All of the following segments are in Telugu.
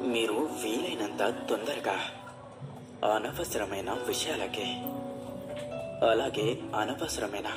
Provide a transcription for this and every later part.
మీరు వీలైనంత తొందరగా అనవసరమైన విషయాలకి అలాగే అనవసరమైన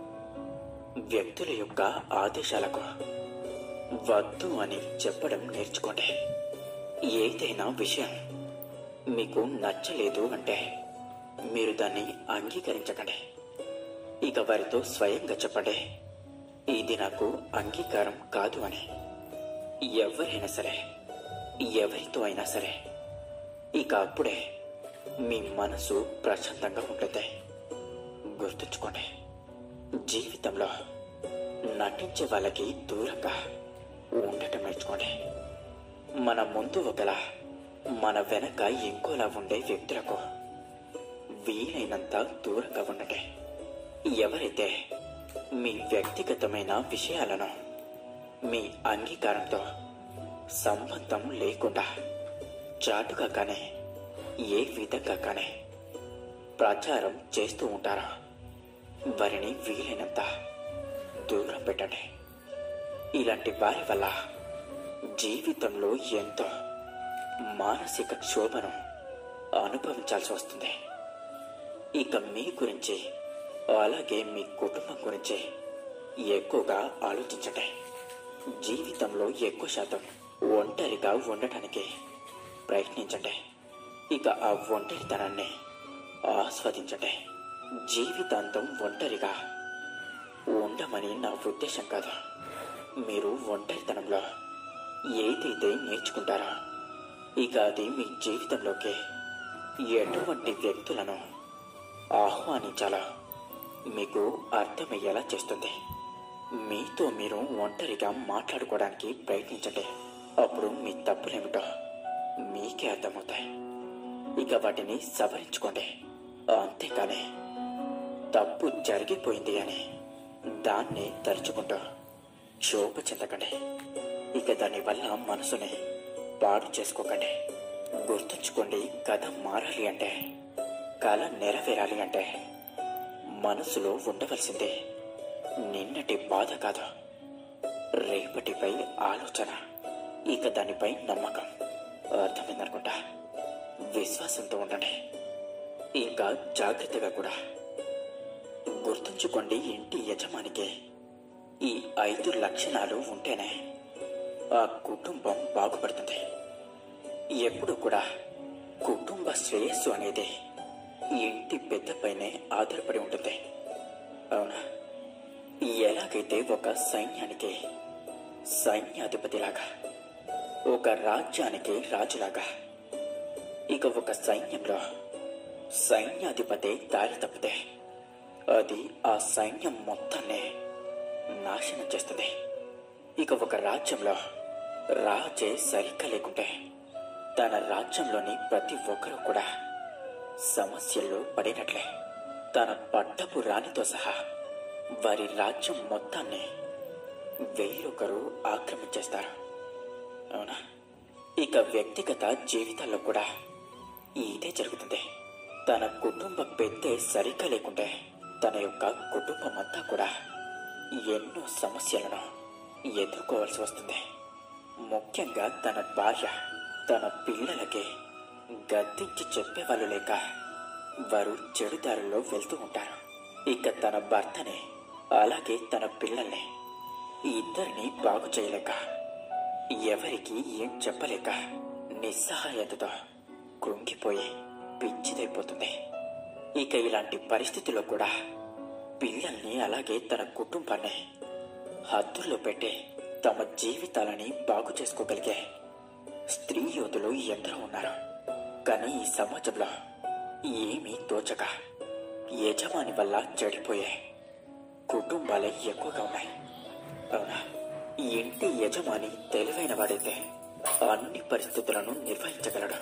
వ్యక్తుల యొక్క ఆదేశాలకు వద్దు అని చెప్పడం నేర్చుకోండి ఏదైనా విషయం మీకు నచ్చలేదు అంటే మీరు దాన్ని అంగీకరించకండి ఇక వారితో స్వయంగా చెప్పండి ఇది నాకు అంగీకారం కాదు అని ఎవరైనా సరే ఎవరితో అయినా సరే ఇక అప్పుడే మీ మనసు ప్రశాంతంగా ఉంటుంది గుర్తుంచుకోండి జీవితంలో నటించే వాళ్ళకి దూరంగా ఉండటం నేర్చుకోండి మన ముందు ఒకలా మన వెనక ఇంకోలా ఉండే వ్యక్తులకు వీలైనంత దూరంగా ఉండండి ఎవరైతే మీ వ్యక్తిగతమైన విషయాలను మీ అంగీకారంతో సంబంధం లేకుండా చాటుగా కానీ ఏ విధంగా కానీ ప్రచారం చేస్తూ ఉంటారో వారిని వీలైనంత దూరం పెట్టండి ఇలాంటి వారి వల్ల జీవితంలో ఎంతో మానసిక క్షోభను అనుభవించాల్సి వస్తుంది ఇక మీ గురించి అలాగే మీ కుటుంబం గురించి ఎక్కువగా ఆలోచించండి జీవితంలో ఎక్కువ శాతం ఒంటరిగా ఉండటానికి ప్రయత్నించండి ఇక ఆ ఒంటరితనాన్ని ఆస్వాదించండి జీవితాంతం ఒంటరిగా ఉండమని నా ఉద్దేశం కాదు మీరు ఒంటరితనంలో ఏదైతే నేర్చుకుంటారో ఇక అది మీ జీవితంలోకి ఎటువంటి వ్యక్తులను ఆహ్వానించాలో మీకు అర్థమయ్యేలా చేస్తుంది మీతో మీరు ఒంటరిగా మాట్లాడుకోవడానికి ప్రయత్నించండి అప్పుడు మీ తప్పులేమిటో మీకే అర్థమవుతాయి ఇక వాటిని సవరించుకోండి అంతేకాని తప్పు జరిగిపోయింది అని దాన్ని తలుచుకుంటూ క్షోభ చెందకండి ఇక దానివల్ల మనసుని పాడు చేసుకోకండి గుర్తుంచుకోండి కథ మారాలి అంటే కళ నెరవేరాలి అంటే మనసులో ఉండవలసిందే నిన్నటి బాధ కాదు రేపటిపై ఆలోచన ఇక దానిపై నమ్మకం అర్థమైందనుకుంటా విశ్వాసంతో ఉండండి ఇంకా జాగ్రత్తగా కూడా గుర్తుంచుకోండి ఇంటి యజమానికి ఈ ఐదు లక్షణాలు ఉంటేనే ఆ కుటుంబం బాగుపడుతుంది ఎప్పుడు కూడా కుటుంబ శ్రేయస్సు అనేది ఇంటి పెద్దపైనే ఆధారపడి ఉంటుంది అవునా ఎలాగైతే ఒక సైన్యానికి సైన్యాధిపతిలాగా ఒక రాజ్యానికి రాజులాగా ఇక ఒక సైన్యంలో సైన్యాధిపతి దారి తప్పితే అది ఆ సైన్యం మొత్తాన్ని నాశనం చేస్తుంది ఇక ఒక రాజ్యంలో రాజే సరిగ్గా లేకుంటే తన రాజ్యంలోని ప్రతి ఒక్కరూ కూడా సమస్యల్లో పడినట్లే తన పట్టపు రాణితో సహా వారి రాజ్యం మొత్తాన్ని వేరొకరు ఆక్రమించేస్తారు అవునా ఇక వ్యక్తిగత జీవితాల్లో కూడా ఇదే జరుగుతుంది తన కుటుంబ పెద్దే సరిగ్గా లేకుంటే తన యొక్క కుటుంబం అంతా కూడా ఎన్నో సమస్యలను ఎదుర్కోవాల్సి వస్తుంది ముఖ్యంగా తన భార్య తన పిల్లలకి గద్దించి చెప్పేవాళ్ళు లేక వారు చెడుదారుల్లో వెళ్తూ ఉంటారు ఇక తన భర్తని అలాగే తన పిల్లల్ని ఇద్దరిని బాగు చేయలేక ఎవరికి ఏం చెప్పలేక నిస్సహాయతతో కృంగిపోయి పిచ్చిదైపోతుంది ఇక ఇలాంటి పరిస్థితుల్లో కూడా పిల్లల్ని అలాగే తన కుటుంబాన్ని హద్దుల్లో పెట్టి తమ జీవితాలని బాగు చేసుకోగలిగే స్త్రీ యోధులు ఎందరో ఉన్నారు కానీ ఈ సమాజంలో ఏమీ తోచక యజమాని వల్ల చెడిపోయే కుటుంబాలే ఎక్కువగా ఉన్నాయి అవునా ఈ ఇంటి యజమాని తెలివైన వాడైతే అన్ని పరిస్థితులను నిర్వహించగలడు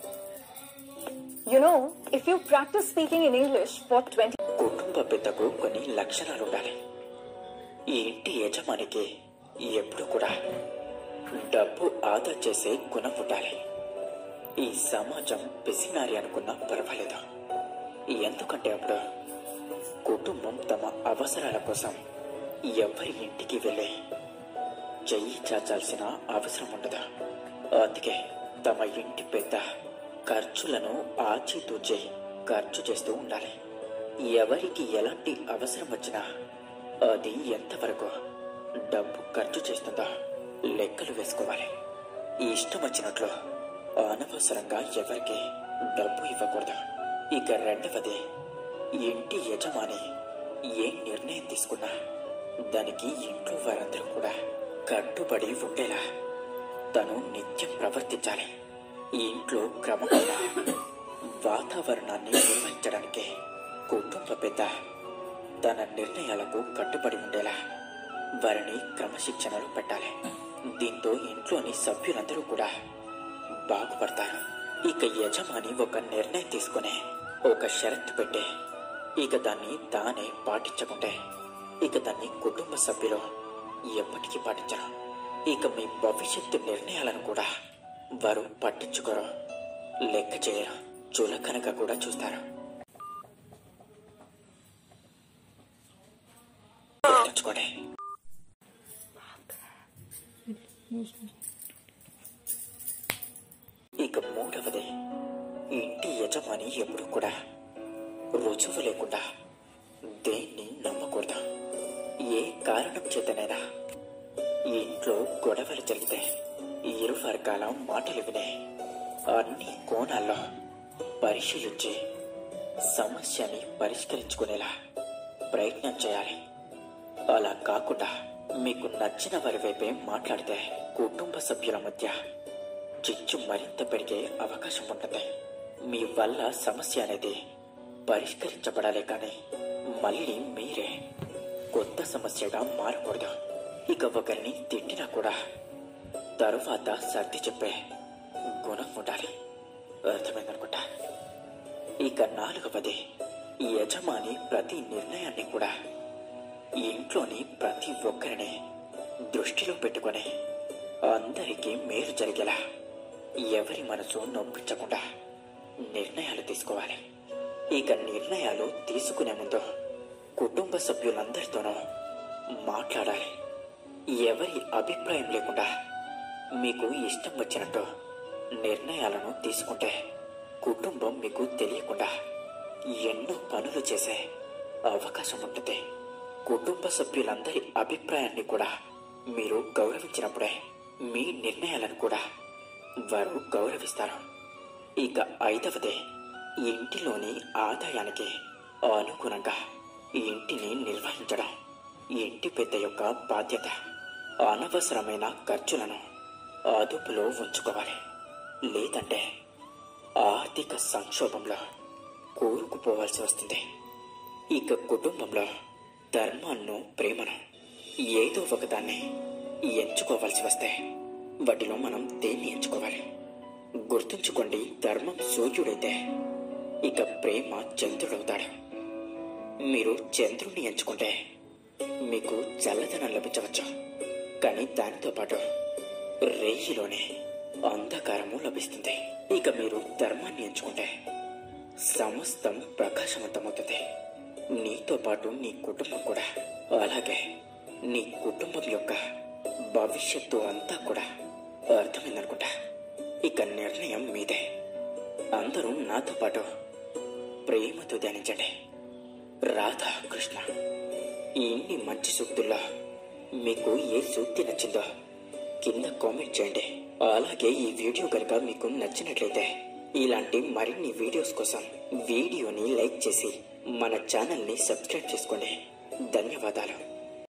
You know, if you practice speaking in English for 20 కుటుంబ పెద్దకు కొన్ని లక్షణాలు ఉండాలి ఈ ఇంటి యజమానికి ఎప్పుడు కూడా డబ్బు ఆదా చేసే గుణం ఉండాలి ఈ సమాజం పిసినారి అనుకున్నా పర్వాలేదు ఎందుకంటే అప్పుడు కుటుంబం తమ అవసరాల కోసం ఎవరి ఇంటికి వెళ్ళి చెయ్యి చాచాల్సిన అవసరం ఉండదు అందుకే తమ ఇంటి పెద్ద ఖర్చులను ఆచితూచి ఖర్చు చేస్తూ ఉండాలి ఎవరికి ఎలాంటి అవసరం వచ్చినా అది ఎంతవరకు డబ్బు ఖర్చు చేస్తుందో లెక్కలు వేసుకోవాలి ఇష్టం వచ్చినట్లు అనవసరంగా ఎవరికి డబ్బు ఇవ్వకూడదు ఇక రెండవది ఇంటి యజమాని ఏ నిర్ణయం తీసుకున్నా దానికి ఇంట్లో వారందరూ కూడా కట్టుబడి ఉండేలా తను నిత్యం ప్రవర్తించాలి ఈ ఇంట్లో క్రమమైన వాతావరణాన్ని నిర్వహించడానికి కుటుంబ పెద్ద తన నిర్ణయాలకు కట్టుబడి ఉండేలా వారిని క్రమశిక్షణలో పెట్టాలి దీంతో ఇంట్లోని సభ్యులందరూ కూడా బాగుపడతారు ఇక యజమాని ఒక నిర్ణయం తీసుకుని ఒక షరతు పెట్టే ఇక దాన్ని తానే పాటించకుంటే ఇక దాన్ని కుటుంబ సభ్యులు ఎప్పటికీ పాటించరు ఇక మీ భవిష్యత్తు నిర్ణయాలను కూడా వారు పట్టించుకోరు లెక్క చేయరు చులకనగా కూడా చూస్తారు గుర్తుంచుకోండి ఇక మూడవది ఇంటి యజమాని ఎప్పుడు కూడా రుజువు లేకుండా దేన్ని నమ్మకూడదు ఏ కారణం చేతనైనా ఈ ఇంట్లో గొడవలు జరిగితే ఇరు వర్గాల మాటలు వినే అన్ని కోణాల్లో పరిశీలించి సమస్యని పరిష్కరించుకునేలా ప్రయత్నం చేయాలి అలా కాకుండా మీకు నచ్చిన వారి వైపే మాట్లాడితే కుటుంబ సభ్యుల మధ్య చిచ్చు మరింత పెరిగే అవకాశం ఉంటుంది మీ వల్ల సమస్య అనేది పరిష్కరించబడాలి కానీ మళ్ళీ మీరే కొత్త సమస్యగా మారకూడదు ఇక ఒకరిని తిట్టినా కూడా తరువాత సర్ది చెప్పే గుణం ఉండాలి అర్థమైందనుకుంటా ఇక నాలుగవది ఈ యజమాని ప్రతి నిర్ణయాన్ని కూడా ఇంట్లోని ప్రతి ఒక్కరిని దృష్టిలో పెట్టుకొని అందరికీ మేలు జరిగేలా ఎవరి మనసు నొప్పించకుండా నిర్ణయాలు తీసుకోవాలి ఇక నిర్ణయాలు తీసుకునే ముందు కుటుంబ సభ్యులందరితోనూ మాట్లాడాలి ఎవరి అభిప్రాయం లేకుండా మీకు ఇష్టం వచ్చినట్టు నిర్ణయాలను తీసుకుంటే కుటుంబం మీకు తెలియకుండా ఎన్నో పనులు చేసే అవకాశం ఉంటుంది కుటుంబ సభ్యులందరి అభిప్రాయాన్ని కూడా మీరు గౌరవించినప్పుడే మీ నిర్ణయాలను కూడా వారు గౌరవిస్తారు ఇక ఐదవది ఇంటిలోని ఆదాయానికి అనుగుణంగా ఇంటిని నిర్వహించడం ఇంటి పెద్ద యొక్క బాధ్యత అనవసరమైన ఖర్చులను అదుపులో ఉంచుకోవాలి లేదంటే ఆర్థిక సంక్షోభంలో కూరుకుపోవాల్సి వస్తుంది ఇక కుటుంబంలో ధర్మాన్ని ప్రేమను ఏదో ఒకదాన్ని ఎంచుకోవాల్సి వస్తే వాటిలో మనం దేన్ని ఎంచుకోవాలి గుర్తుంచుకోండి ధర్మం సూర్యుడైతే ఇక ప్రేమ చంద్రుడవుతాడు మీరు చంద్రుణ్ణి ఎంచుకుంటే మీకు చల్లదనం లభించవచ్చు కానీ దానితో పాటు రేయిలోనే అంధకారము లభిస్తుంది ఇక మీరు ధర్మాన్ని ఎంచుకుంటే సమస్తం ప్రకాశవంతమవుతుంది నీతో పాటు నీ కుటుంబం కూడా అలాగే నీ కుటుంబం యొక్క భవిష్యత్తు అంతా కూడా అర్థమైందనుకుంటా ఇక నిర్ణయం మీదే అందరూ నాతో పాటు ప్రేమతో ధ్యానించండి రాధా కృష్ణ ఈ ఇన్ని మంచి సూక్తుల్లో మీకు ఏ సూక్తి నచ్చిందో కింద కామెంట్ చేయండి అలాగే ఈ వీడియో కనుక మీకు నచ్చినట్లయితే ఇలాంటి మరిన్ని వీడియోస్ కోసం వీడియోని లైక్ చేసి మన ఛానల్ని సబ్స్క్రైబ్ చేసుకోండి ధన్యవాదాలు